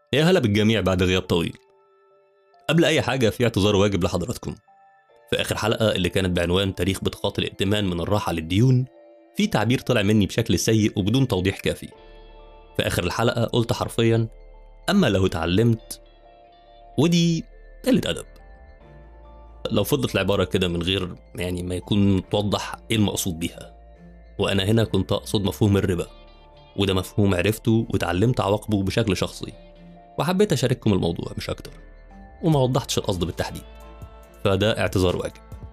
يا هلا بالجميع بعد غياب طويل قبل أي حاجة في اعتذار واجب لحضراتكم في آخر حلقة اللي كانت بعنوان تاريخ بطاقات الائتمان من الراحة للديون في تعبير طلع مني بشكل سيء وبدون توضيح كافي في آخر الحلقة قلت حرفيا أما لو اتعلمت ودي قلة أدب لو فضلت العبارة كده من غير يعني ما يكون متوضح إيه المقصود بيها وأنا هنا كنت أقصد مفهوم الربا وده مفهوم عرفته وتعلمت عواقبه بشكل شخصي وحبيت أشارككم الموضوع مش أكتر وما وضحتش القصد بالتحديد فده اعتذار واجب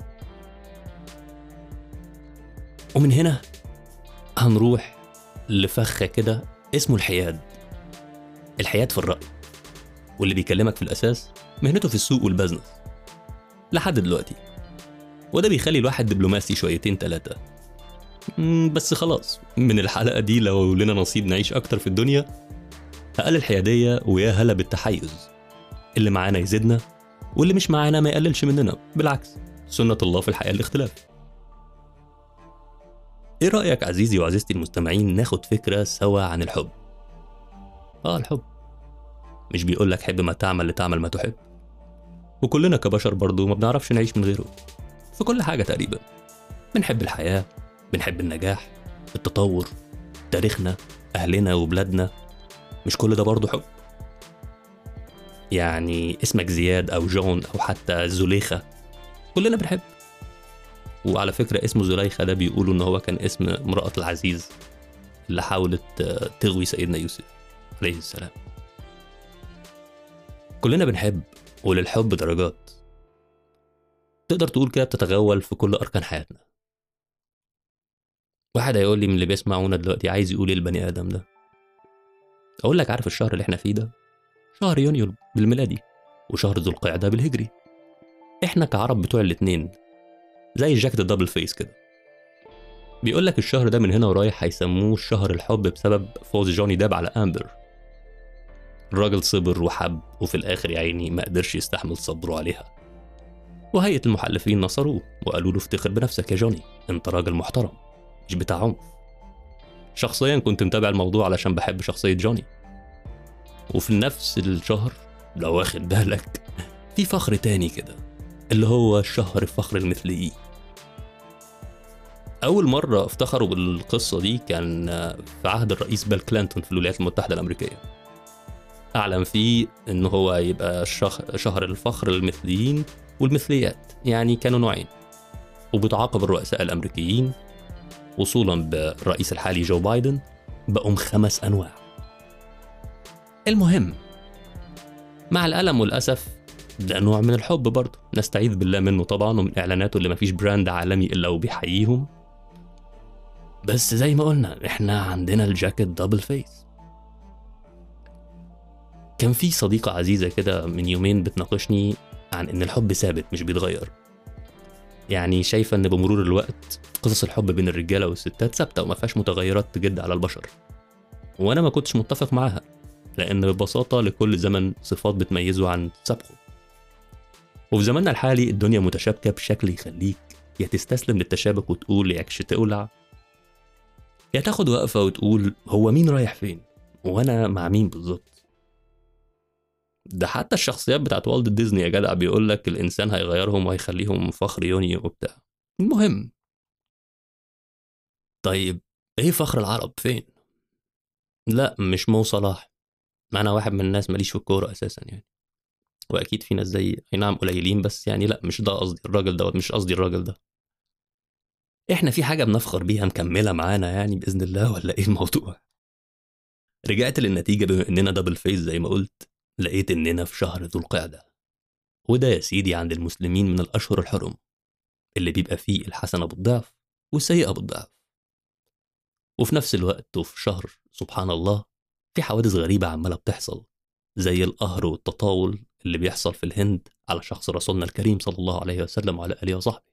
ومن هنا هنروح لفخة كده اسمه الحياد الحياد في الرأي واللي بيكلمك في الأساس مهنته في السوق والبزنس لحد دلوقتي وده بيخلي الواحد دبلوماسي شويتين تلاتة مم، بس خلاص من الحلقة دي لو لنا نصيب نعيش أكتر في الدنيا أقل الحيادية ويا هلا بالتحيز اللي معانا يزيدنا واللي مش معانا ما يقللش مننا بالعكس سنة الله في الحياة الاختلاف ايه رأيك عزيزي وعزيزتي المستمعين ناخد فكرة سوا عن الحب اه الحب مش بيقولك حب ما تعمل لتعمل ما تحب وكلنا كبشر برضو ما بنعرفش نعيش من غيره في كل حاجة تقريبا بنحب الحياة بنحب النجاح التطور تاريخنا أهلنا وبلادنا مش كل ده برضه حب يعني اسمك زياد أو جون أو حتى زليخة كلنا بنحب وعلى فكرة اسمه زليخة ده بيقولوا إن هو كان اسم امرأة العزيز اللي حاولت آه، تغوي سيدنا يوسف عليه السلام كلنا بنحب وللحب درجات تقدر تقول كده بتتغول في كل أركان حياتنا واحد هيقول لي من اللي بيسمعونا دلوقتي عايز يقول ايه البني ادم ده اقول لك عارف الشهر اللي احنا فيه ده شهر يونيو بالميلادي وشهر ذو القعده بالهجري احنا كعرب بتوع الاتنين زي الجاكيت الدبل فيس كده بيقول لك الشهر ده من هنا ورايح هيسموه شهر الحب بسبب فوز جوني داب على امبر الراجل صبر وحب وفي الاخر يا عيني ما قدرش يستحمل صبره عليها وهيئه المحلفين نصروه وقالوا له افتخر بنفسك يا جوني انت راجل محترم مش بتاع عنف شخصيا كنت متابع الموضوع علشان بحب شخصية جوني وفي نفس الشهر لو واخد بالك في فخر تاني كده اللي هو شهر فخر المثليين أول مرة افتخروا بالقصة دي كان في عهد الرئيس بيل كلينتون في الولايات المتحدة الأمريكية أعلن فيه إن هو يبقى شهر, شهر الفخر للمثليين والمثليات يعني كانوا نوعين وبتعاقب الرؤساء الأمريكيين وصولا بالرئيس الحالي جو بايدن بقوا خمس أنواع المهم مع الألم والأسف ده نوع من الحب برضه نستعيذ بالله منه طبعا ومن إعلاناته اللي مفيش براند عالمي إلا وبيحييهم بس زي ما قلنا إحنا عندنا الجاكيت دبل فيس كان في صديقة عزيزة كده من يومين بتناقشني عن إن الحب ثابت مش بيتغير يعني شايفة إن بمرور الوقت قصص الحب بين الرجالة والستات ثابتة وما فيهاش متغيرات تجد على البشر وأنا ما كنتش متفق معاها لأن ببساطة لكل زمن صفات بتميزه عن سابقه وفي زماننا الحالي الدنيا متشابكة بشكل يخليك يا تستسلم للتشابك وتقول يكش تولع يا تاخد وقفة وتقول هو مين رايح فين وأنا مع مين بالظبط ده حتى الشخصيات بتاعت والد ديزني يا جدع بيقول لك الإنسان هيغيرهم وهيخليهم فخر يوني وبتاع المهم طيب ايه فخر العرب فين؟ لا مش مو صلاح ما انا واحد من الناس ماليش في الكوره اساسا يعني واكيد في ناس زي اي نعم قليلين بس يعني لا مش ده قصدي الراجل دوت مش قصدي الراجل ده احنا في حاجه بنفخر بيها مكمله معانا يعني باذن الله ولا ايه الموضوع رجعت للنتيجه بما اننا دبل فيس زي ما قلت لقيت اننا في شهر ذو القعده وده يا سيدي عند المسلمين من الاشهر الحرم اللي بيبقى فيه الحسنه بالضعف والسيئه بالضعف وفي نفس الوقت وفي شهر سبحان الله في حوادث غريبة عمالة بتحصل زي القهر والتطاول اللي بيحصل في الهند على شخص رسولنا الكريم صلى الله عليه وسلم وعلى آله وصحبه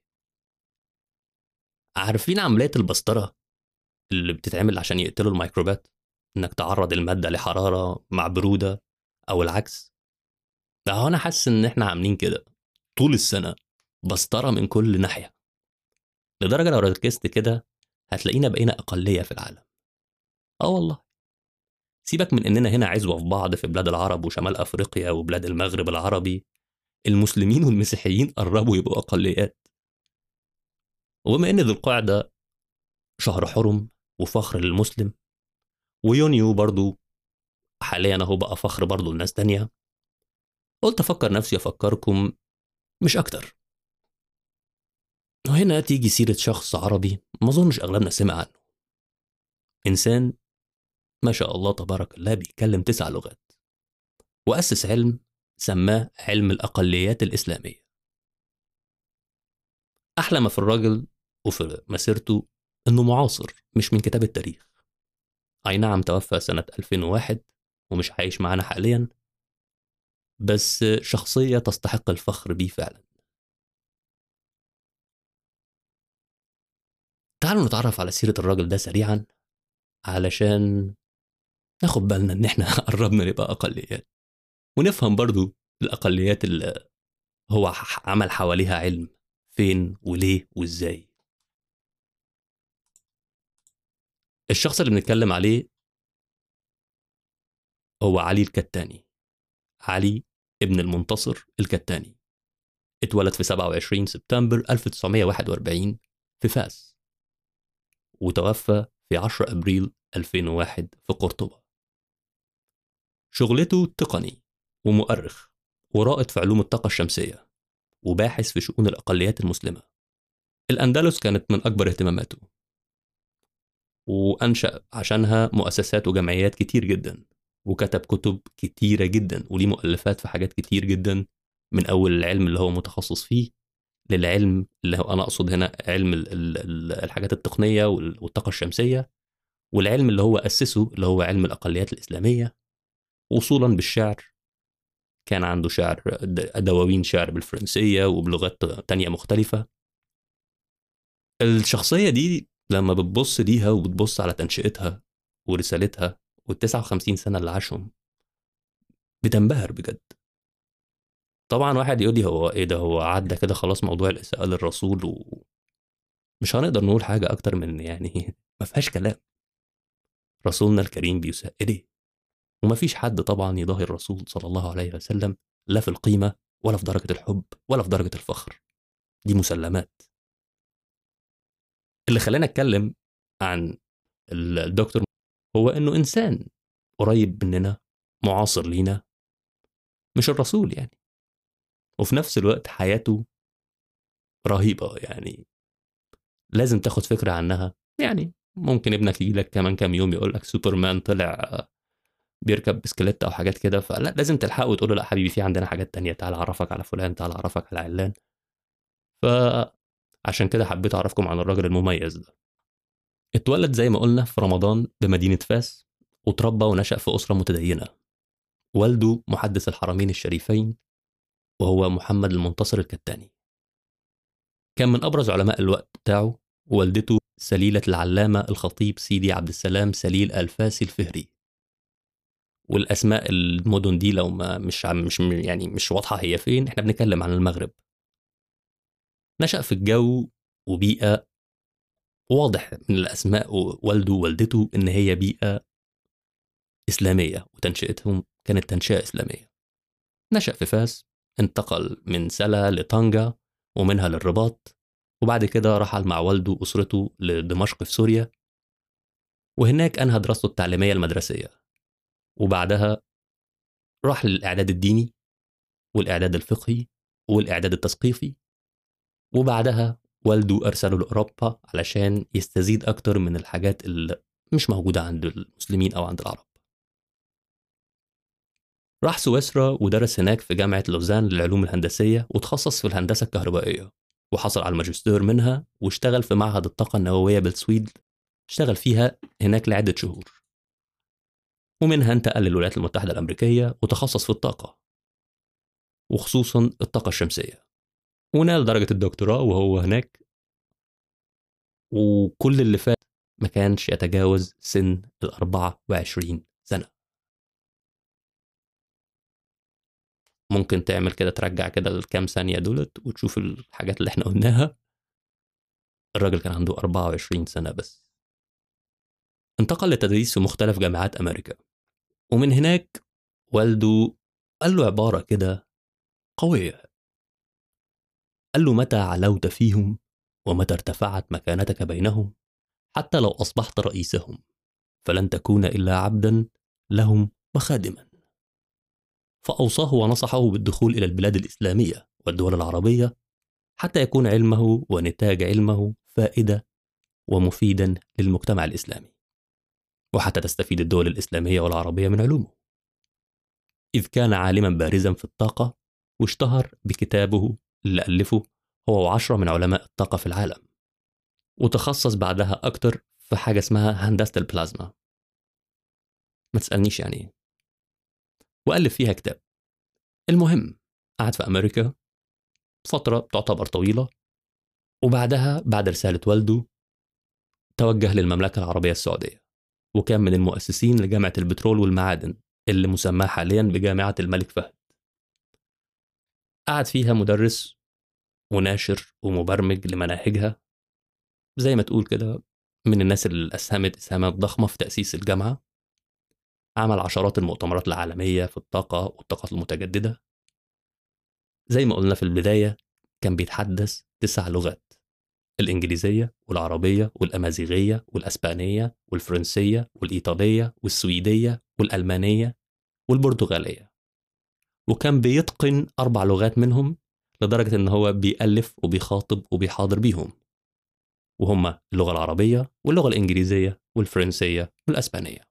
عارفين عملية البسطرة اللي بتتعمل عشان يقتلوا الميكروبات انك تعرض المادة لحرارة مع برودة او العكس ده هو انا حاسس ان احنا عاملين كده طول السنة بسطرة من كل ناحية لدرجة لو ركزت كده هتلاقينا بقينا أقلية في العالم اه والله سيبك من اننا هنا عزوه في بعض في بلاد العرب وشمال افريقيا وبلاد المغرب العربي المسلمين والمسيحيين قربوا يبقوا اقليات وبما ان ذو القعده شهر حرم وفخر للمسلم ويونيو برضو حاليا اهو بقى فخر برضو لناس تانية قلت افكر نفسي افكركم مش اكتر وهنا تيجي سيرة شخص عربي ما اظنش اغلبنا سمع عنه انسان ما شاء الله تبارك الله بيتكلم تسع لغات وأسس علم سماه علم الأقليات الإسلامية أحلى ما في الراجل وفي مسيرته إنه معاصر مش من كتاب التاريخ أي نعم توفى سنة 2001 ومش عايش معانا حاليا بس شخصية تستحق الفخر بيه فعلا تعالوا نتعرف على سيرة الراجل ده سريعا علشان ناخد بالنا ان احنا قربنا نبقى اقليات ونفهم برضو الاقليات اللي هو ح- عمل حواليها علم فين وليه وازاي الشخص اللي بنتكلم عليه هو علي الكتاني علي ابن المنتصر الكتاني اتولد في 27 سبتمبر 1941 في فاس وتوفى في 10 ابريل 2001 في قرطبة شغلته تقني ومؤرخ ورائد في علوم الطاقة الشمسية وباحث في شؤون الأقليات المسلمة الأندلس كانت من أكبر اهتماماته وأنشأ عشانها مؤسسات وجمعيات كتير جدا وكتب كتب كتيرة جدا وليه مؤلفات في حاجات كتير جدا من أول العلم اللي هو متخصص فيه للعلم اللي هو أنا أقصد هنا علم ال- ال- ال- الحاجات التقنية وال- والطاقة الشمسية والعلم اللي هو أسسه اللي هو علم الأقليات الإسلامية وصولا بالشعر كان عنده شعر د- دواوين شعر بالفرنسية وبلغات تانية مختلفة الشخصية دي لما بتبص ليها وبتبص على تنشئتها ورسالتها والتسعة وخمسين سنة اللي عاشهم بتنبهر بجد طبعا واحد يقول لي هو ايه ده هو عدى كده خلاص موضوع الإساءة للرسول و مش هنقدر نقول حاجة أكتر من يعني ما فيهاش كلام رسولنا الكريم بيساء إليه وما فيش حد طبعا يضاهي الرسول صلى الله عليه وسلم لا في القيمة ولا في درجة الحب ولا في درجة الفخر دي مسلمات اللي خلاني أتكلم عن ال- الدكتور هو إنه إنسان قريب مننا معاصر لينا مش الرسول يعني وفي نفس الوقت حياته رهيبة يعني لازم تاخد فكرة عنها يعني ممكن ابنك يجي لك كمان كام يوم يقول لك سوبرمان طلع بيركب بسكليت او حاجات كده فلا لازم تلحقه وتقول له لا حبيبي في عندنا حاجات تانية تعال اعرفك على فلان تعال اعرفك على علان فعشان كده حبيت اعرفكم عن الراجل المميز ده اتولد زي ما قلنا في رمضان بمدينة فاس وتربى ونشأ في أسرة متدينة والده محدث الحرمين الشريفين وهو محمد المنتصر الكتاني كان من أبرز علماء الوقت بتاعه والدته سليلة العلامة الخطيب سيدي عبد السلام سليل الفاسي الفهري والاسماء المدن دي لو ما مش عم- مش م- يعني مش واضحه هي فين احنا بنتكلم عن المغرب نشأ في الجو وبيئه واضح من الاسماء والده ووالدته ان هي بيئه اسلاميه وتنشئتهم كانت تنشئه اسلاميه نشأ في فاس انتقل من سلا لطنجة ومنها للرباط وبعد كده رحل مع والده وأسرته لدمشق في سوريا وهناك أنهى دراسته التعليمية المدرسية وبعدها راح للإعداد الديني والإعداد الفقهي والإعداد التثقيفي وبعدها والده أرسله لأوروبا علشان يستزيد أكتر من الحاجات اللي مش موجودة عند المسلمين أو عند العرب راح سويسرا ودرس هناك في جامعة لوزان للعلوم الهندسية وتخصص في الهندسة الكهربائية وحصل على الماجستير منها واشتغل في معهد الطاقة النووية بالسويد اشتغل فيها هناك لعدة شهور ومنها انتقل للولايات المتحدة الأمريكية وتخصص في الطاقة وخصوصا الطاقة الشمسية ونال درجة الدكتوراه وهو هناك وكل اللي فات ما كانش يتجاوز سن ال 24 سنة ممكن تعمل كده ترجع كده الكام ثانية دولت وتشوف الحاجات اللي احنا قلناها الراجل كان عنده 24 سنة بس انتقل للتدريس في مختلف جامعات أمريكا ومن هناك والده قال له عبارة كده قوية قال له متى علوت فيهم ومتى ارتفعت مكانتك بينهم حتى لو أصبحت رئيسهم فلن تكون إلا عبدا لهم وخادما فأوصاه ونصحه بالدخول إلى البلاد الإسلامية والدول العربية حتى يكون علمه ونتاج علمه فائدة ومفيدا للمجتمع الإسلامي وحتى تستفيد الدول الإسلامية والعربية من علومه إذ كان عالما بارزا في الطاقة واشتهر بكتابه اللي ألفه هو وعشرة من علماء الطاقة في العالم وتخصص بعدها أكتر في حاجة اسمها هندسة البلازما ما تسألنيش يعني إيه وألف فيها كتاب المهم قعد في أمريكا فترة تعتبر طويلة وبعدها بعد رسالة والده توجه للمملكة العربية السعودية وكان من المؤسسين لجامعة البترول والمعادن اللي مسماه حاليا بجامعة الملك فهد قعد فيها مدرس وناشر ومبرمج لمناهجها زي ما تقول كده من الناس اللي أسهمت إسهامات ضخمة في تأسيس الجامعة عمل عشرات المؤتمرات العالمية في الطاقة والطاقات المتجددة زي ما قلنا في البداية كان بيتحدث تسع لغات الإنجليزية والعربية والأمازيغية والأسبانية والفرنسية والإيطالية والسويدية والألمانية والبرتغالية وكان بيتقن أربع لغات منهم لدرجة إن هو بيألف وبيخاطب وبيحاضر بيهم وهما اللغة العربية واللغة الإنجليزية والفرنسية والأسبانية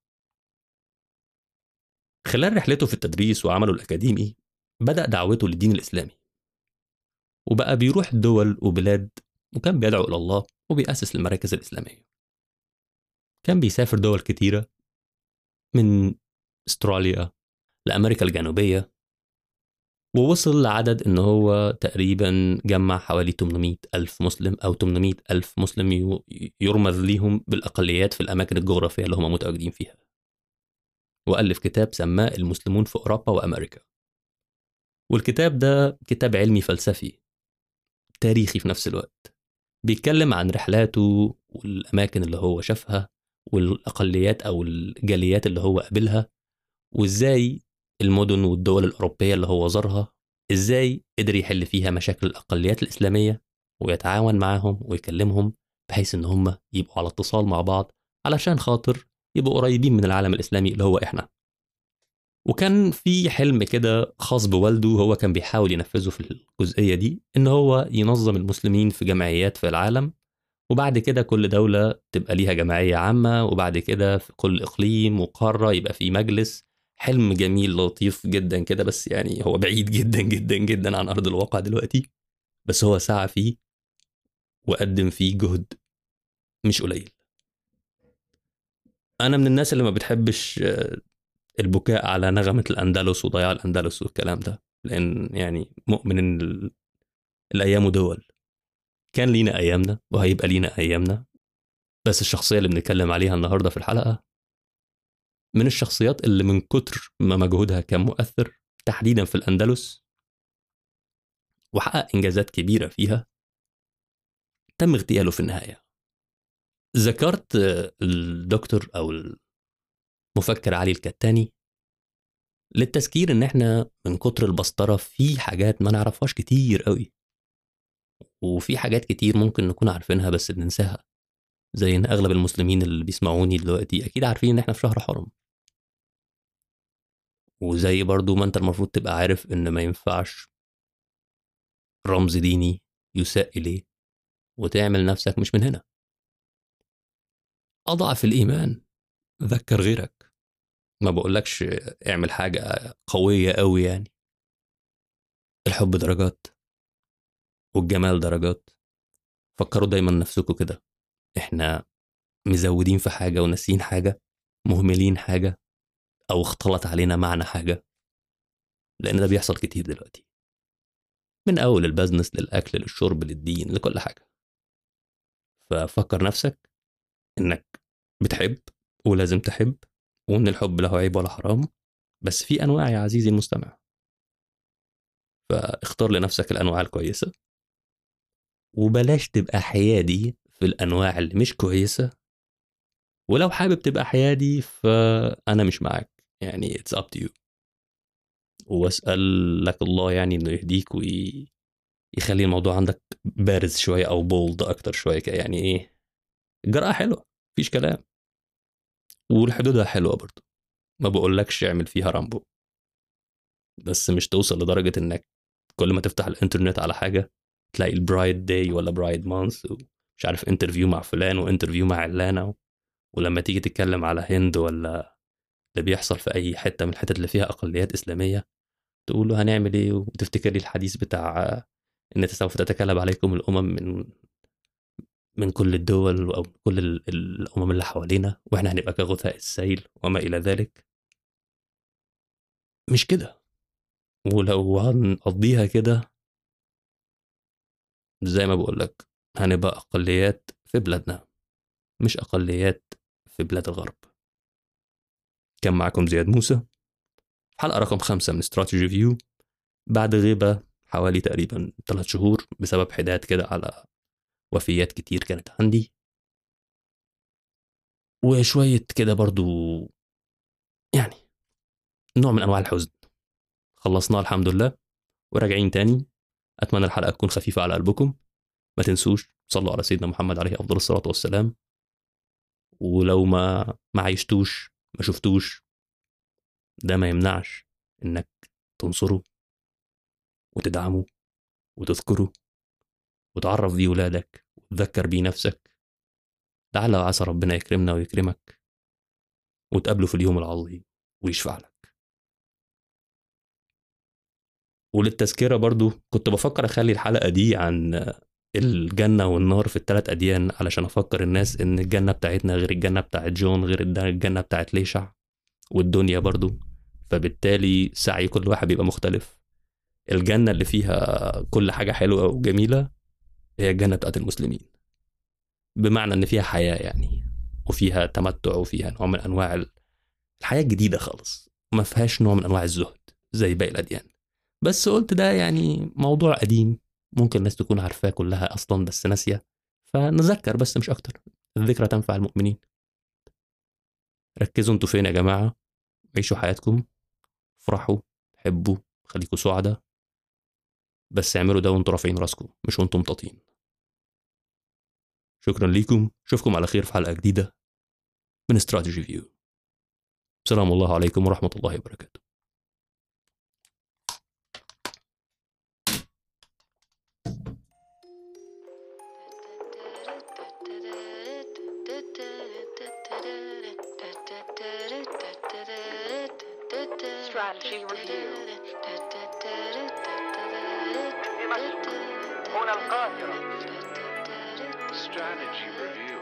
خلال رحلته في التدريس وعمله الأكاديمي بدأ دعوته للدين الإسلامي وبقى بيروح دول وبلاد وكان بيدعو إلى الله وبيأسس المراكز الإسلامية كان بيسافر دول كتيرة من استراليا لأمريكا الجنوبية ووصل لعدد إن هو تقريبا جمع حوالي 800 ألف مسلم أو 800 ألف مسلم يرمز ليهم بالأقليات في الأماكن الجغرافية اللي هم متواجدين فيها وألف كتاب سماه المسلمون في أوروبا وأمريكا والكتاب ده كتاب علمي فلسفي تاريخي في نفس الوقت بيتكلم عن رحلاته والأماكن اللي هو شافها والأقليات أو الجاليات اللي هو قابلها وإزاي المدن والدول الأوروبية اللي هو زارها إزاي قدر يحل فيها مشاكل الأقليات الإسلامية ويتعاون معاهم ويكلمهم بحيث إن هم يبقوا على اتصال مع بعض علشان خاطر يبقوا قريبين من العالم الإسلامي اللي هو إحنا وكان في حلم كده خاص بوالده هو كان بيحاول ينفذه في الجزئية دي إن هو ينظم المسلمين في جمعيات في العالم وبعد كده كل دولة تبقى ليها جمعية عامة وبعد كده في كل إقليم وقارة يبقى في مجلس حلم جميل لطيف جدا كده بس يعني هو بعيد جدا جدا جدا عن أرض الواقع دلوقتي بس هو سعى فيه وقدم فيه جهد مش قليل أنا من الناس اللي ما بتحبش البكاء على نغمة الأندلس وضياع الأندلس والكلام ده لأن يعني مؤمن إن ال... الأيام دول كان لينا أيامنا وهيبقى لينا أيامنا بس الشخصية اللي بنتكلم عليها النهاردة في الحلقة من الشخصيات اللي من كتر ما مجهودها كان مؤثر تحديدا في الأندلس وحقق إنجازات كبيرة فيها تم اغتياله في النهاية ذكرت الدكتور أو المفكر علي الكتاني للتذكير إن إحنا من كتر البسطرة في حاجات ما نعرفهاش كتير قوي وفي حاجات كتير ممكن نكون عارفينها بس بننساها زي ان اغلب المسلمين اللي بيسمعوني دلوقتي اكيد عارفين ان احنا في شهر حرم وزي برضو ما انت المفروض تبقى عارف ان ما ينفعش رمز ديني يساء اليه وتعمل نفسك مش من هنا اضعف الايمان ذكر غيرك ما بقولكش اعمل حاجة قوية قوي يعني الحب درجات والجمال درجات فكروا دايما نفسكم كده احنا مزودين في حاجة وناسيين حاجة مهملين حاجة أو اختلط علينا معنى حاجة لأن ده بيحصل كتير دلوقتي من أول البزنس للأكل للشرب للدين لكل حاجة ففكر نفسك إنك بتحب ولازم تحب وإن الحب له عيب ولا حرام بس في أنواع يا عزيزي المستمع فاختار لنفسك الأنواع الكويسة وبلاش تبقى حيادي في الأنواع اللي مش كويسة ولو حابب تبقى حيادي فأنا مش معاك يعني اتس اب تو يو واسال لك الله يعني انه يهديك ويخلي الموضوع عندك بارز شويه او بولد اكتر شويه يعني ايه الجرأة حلوه مفيش كلام والحدودها حلوه برضه ما بقولكش اعمل فيها رامبو بس مش توصل لدرجه انك كل ما تفتح الانترنت على حاجه تلاقي البرايد داي ولا برايد مانث ومش عارف انترفيو مع فلان وانترفيو مع علانه ولما تيجي تتكلم على هند ولا اللي بيحصل في اي حته من الحتت اللي فيها اقليات اسلاميه تقول له هنعمل ايه وتفتكر لي الحديث بتاع ان سوف تتكلم عليكم الامم من من كل الدول او كل الامم اللي حوالينا واحنا هنبقى كغثاء السيل وما الى ذلك مش كده ولو هنقضيها كده زي ما بقول لك هنبقى اقليات في بلادنا مش اقليات في بلاد الغرب كان معكم زياد موسى حلقة رقم خمسة من استراتيجي فيو بعد غيبة حوالي تقريبا ثلاث شهور بسبب حداد كده على وفيات كتير كانت عندي وشوية كده برضو يعني نوع من أنواع الحزن خلصناه الحمد لله وراجعين تاني أتمنى الحلقة تكون خفيفة على قلبكم ما تنسوش صلوا على سيدنا محمد عليه أفضل الصلاة والسلام ولو ما ما عيشتوش ما شفتوش ده ما يمنعش انك تنصره وتدعمه وتذكره وتعرف بيه ولادك وتذكر بيه نفسك لعل وعسى ربنا يكرمنا ويكرمك وتقابله في اليوم العظيم ويشفع لك وللتذكرة برضو كنت بفكر أخلي الحلقة دي عن الجنة والنار في الثلاث أديان علشان أفكر الناس إن الجنة بتاعتنا غير الجنة بتاعت جون غير الجنة بتاعت ليشع والدنيا برضو فبالتالي سعي كل واحد بيبقى مختلف الجنة اللي فيها كل حاجة حلوة وجميلة هي الجنة بتاعت المسلمين بمعنى إن فيها حياة يعني وفيها تمتع وفيها نوع من أنواع الحياة الجديدة خالص ما فيهاش نوع من أنواع الزهد زي باقي الأديان بس قلت ده يعني موضوع قديم ممكن الناس تكون عارفاه كلها اصلا بس ناسيه فنذكر بس مش اكتر الذكرى تنفع المؤمنين ركزوا انتوا فين يا جماعه عيشوا حياتكم افرحوا حبوا خليكوا سعداء بس اعملوا ده وانتوا رافعين راسكم مش وانتوا مطاطين شكرا ليكم اشوفكم على خير في حلقه جديده من استراتيجي فيو سلام الله عليكم ورحمه الله وبركاته Strategy Review هنا القاهرة Strategy Review